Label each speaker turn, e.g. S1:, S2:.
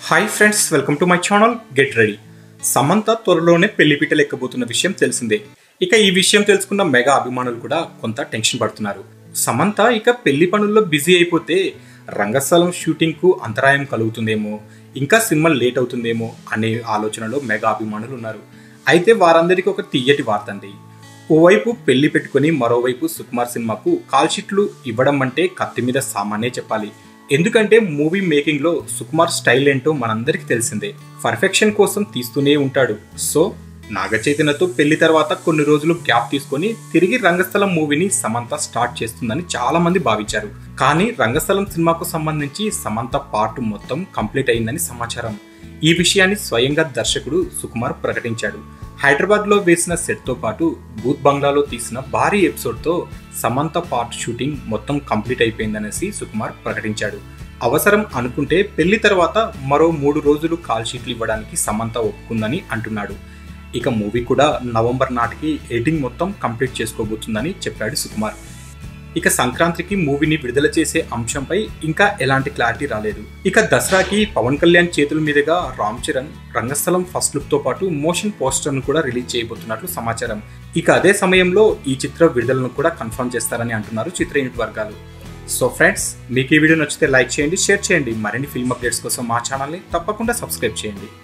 S1: hi friends welcome to my channel get ready Samantha త్వరలోనే పెళ్లిపీటలు ఎక్కబోతున్న విషయం తెలిసిందే ఇక ఈ విషయం తెలుసుకున్న మెగా అభిమానులు కూడా కొంత టెన్షన్ పడుతున్నారు సమంత ఇక పెళ్లి పనుల్లో బిజీ అయిపోతే రంగస్థలం షూటింగ్ కు అంతరాయం కలుగుతుందేమో ఇంకా సినిమా లేట్ అవుతుందేమో అనే ఆలోచనలో మెగా అభిమానులు ఉన్నారు అయితే వారందరికీ ఒక తీయటి వార్త అండి ఓవైపు పెళ్లి పెట్టుకుని మరోవైపు సుకుమార్ సినిమాకు కాల్ షీట్లు ఇవ్వడం అంటే కత్తి మీద సామాన్యే చెప్పాలి ఎందుకంటే మూవీ మేకింగ్ లో సుకుమార్ స్టైల్ ఏంటో మనందరికీ తెలిసిందే పర్ఫెక్షన్ కోసం తీస్తూనే ఉంటాడు సో నాగ చైతన్యతో పెళ్లి తర్వాత కొన్ని రోజులు గ్యాప్ తీసుకొని తిరిగి రంగస్థలం మూవీని సమంత స్టార్ట్ చేస్తుందని చాలా మంది భావించారు కానీ రంగస్థలం సినిమాకు సంబంధించి సమంత పార్ట్ మొత్తం కంప్లీట్ అయిందని సమాచారం ఈ విషయాన్ని స్వయంగా దర్శకుడు సుకుమార్ ప్రకటించాడు హైదరాబాద్ లో వేసిన సెట్ తో పాటు బూత్ బంగ్లాలో తీసిన భారీ ఎపిసోడ్ తో సమంత పార్ట్ షూటింగ్ మొత్తం కంప్లీట్ అయిపోయిందనేసి సుకుమార్ ప్రకటించాడు అవసరం అనుకుంటే పెళ్లి తర్వాత మరో మూడు రోజులు కాల్ షీట్లు ఇవ్వడానికి సమంత ఒప్పుకుందని అంటున్నాడు ఇక మూవీ కూడా నవంబర్ నాటికి ఎడిటింగ్ మొత్తం కంప్లీట్ చేసుకోబోతుందని చెప్పాడు సుకుమార్ ఇక సంక్రాంతికి మూవీని విడుదల చేసే అంశంపై ఇంకా ఎలాంటి క్లారిటీ రాలేదు ఇక దసరాకి పవన్ కళ్యాణ్ చేతుల మీదుగా రామ్ చరణ్ రంగస్థలం ఫస్ట్ లుక్ తో పాటు మోషన్ పోస్టర్ ను కూడా రిలీజ్ చేయబోతున్నట్లు సమాచారం ఇక అదే సమయంలో ఈ చిత్ర విడుదలను కూడా కన్ఫర్మ్ చేస్తారని అంటున్నారు చిత్ర యూనిట్ వర్గాలు సో ఫ్రెండ్స్ మీకు ఈ వీడియో నచ్చితే లైక్ చేయండి షేర్ చేయండి మరిన్ని ఫిల్మ్ అప్డేట్స్ కోసం మా ఛానల్ని తప్పకుండా సబ్స్క్రైబ్ చేయండి